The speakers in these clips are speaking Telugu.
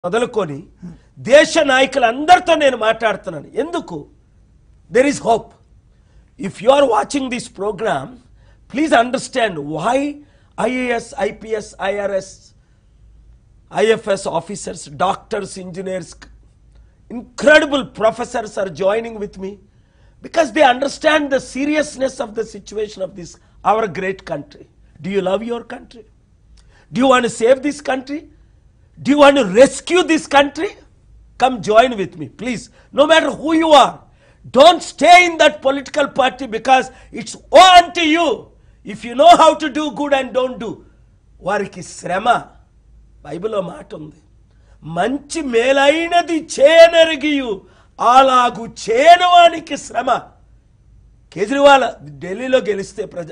మొదలుకొని దేశ నాయకులందరితో నేను మాట్లాడుతున్నాను ఎందుకు there is hope if you are watching this program please understand why IAS IPS IRS IFS officers doctors engineers incredible professors are joining with me because they understand the seriousness of the situation of this our great country do you love your country do you want to save this country do you want to rescue this country come join with me please no matter who you are don't stay in that political party because it's on to you if you know how to do good and don't do వారికి శ్రమ బైబిల్లో మాట ఉంది మంచి మేలైనది చేయనరిగియు అలాగు చేయనవానికి శ్రమ కేజ్రీవాల్ ఢిల్లీలో గెలిస్తే ప్రజ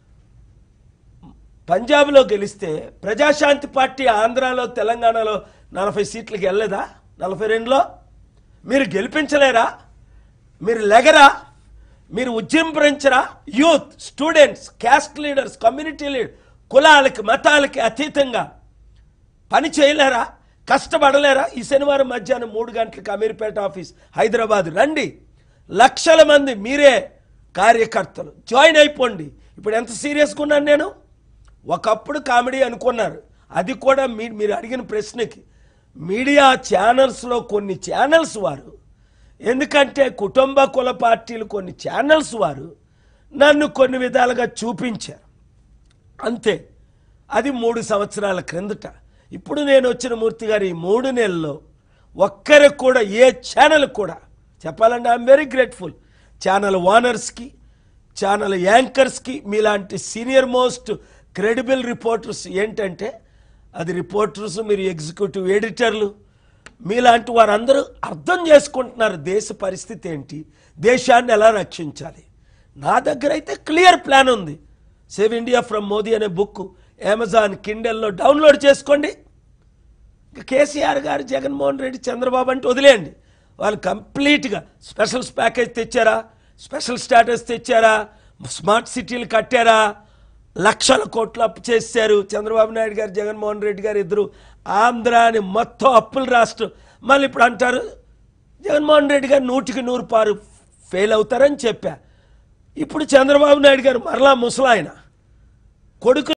పంజాబ్లో గెలిస్తే ప్రజాశాంతి పార్టీ ఆంధ్రాలో తెలంగాణలో నలభై సీట్లకి వెళ్ళలేదా నలభై రెండులో మీరు గెలిపించలేరా మీరు లెగరా మీరు ఉజ్జింపరించరా youth students caste leaders community leader కులాలకి మతాలకి అతీతంగా పని చేయలేరా కష్టపడలేరా ఈ శనివారం మధ్యాహ్నం మూడు గంటలకు అమీర్పేట ఆఫీస్ హైదరాబాద్ రండి లక్షల మంది మీరే కార్యకర్తలు జాయిన్ అయిపోండి ఇప్పుడు ఎంత సీరియస్గా ఉన్నాను నేను ఒకప్పుడు కామెడీ అనుకున్నారు అది కూడా మీ మీరు అడిగిన ప్రశ్నకి మీడియా ఛానల్స్లో కొన్ని ఛానల్స్ వారు ఎందుకంటే కుటుంబ కుల పార్టీలు కొన్ని ఛానల్స్ వారు నన్ను కొన్ని విధాలుగా చూపించారు అంతే అది మూడు సంవత్సరాల క్రిందట ఇప్పుడు నేను వచ్చిన మూర్తి గారు ఈ మూడు నెలల్లో ఒక్కరికి కూడా ఏ ఛానల్ కూడా చెప్పాలంటే ఐఎమ్ వెరీ గ్రేట్ఫుల్ ఛానల్ ఓనర్స్కి ఛానల్ యాంకర్స్కి మీలాంటి సీనియర్ మోస్ట్ క్రెడిబుల్ రిపోర్టర్స్ ఏంటంటే అది రిపోర్టర్స్ మీరు ఎగ్జిక్యూటివ్ ఎడిటర్లు మీలాంటి వారందరూ అర్థం చేసుకుంటున్నారు దేశ పరిస్థితి ఏంటి దేశాన్ని ఎలా రక్షించాలి నా దగ్గర అయితే క్లియర్ ప్లాన్ ఉంది సేవ్ ఇండియా ఫ్రమ్ మోదీ అనే బుక్ అమెజాన్ కిండెల్లో డౌన్లోడ్ చేసుకోండి ఇక కేసీఆర్ గారు జగన్మోహన్ రెడ్డి చంద్రబాబు అంటే వదిలేయండి వాళ్ళు కంప్లీట్గా స్పెషల్ ప్యాకేజ్ తెచ్చారా స్పెషల్ స్టాటస్ తెచ్చారా స్మార్ట్ సిటీలు కట్టారా లక్షల కోట్లు అప్పు చేశారు చంద్రబాబు నాయుడు గారు జగన్మోహన్ రెడ్డి గారు ఇద్దరు ఆంధ్రాని మొత్తం అప్పుల రాష్ట్రం మళ్ళీ ఇప్పుడు అంటారు జగన్మోహన్ రెడ్డి గారు నూటికి నూరు పారు ఫెయిల్ అవుతారని చెప్పా ఇప్పుడు చంద్రబాబు నాయుడు గారు మరలా ముసలాయన కొడుకు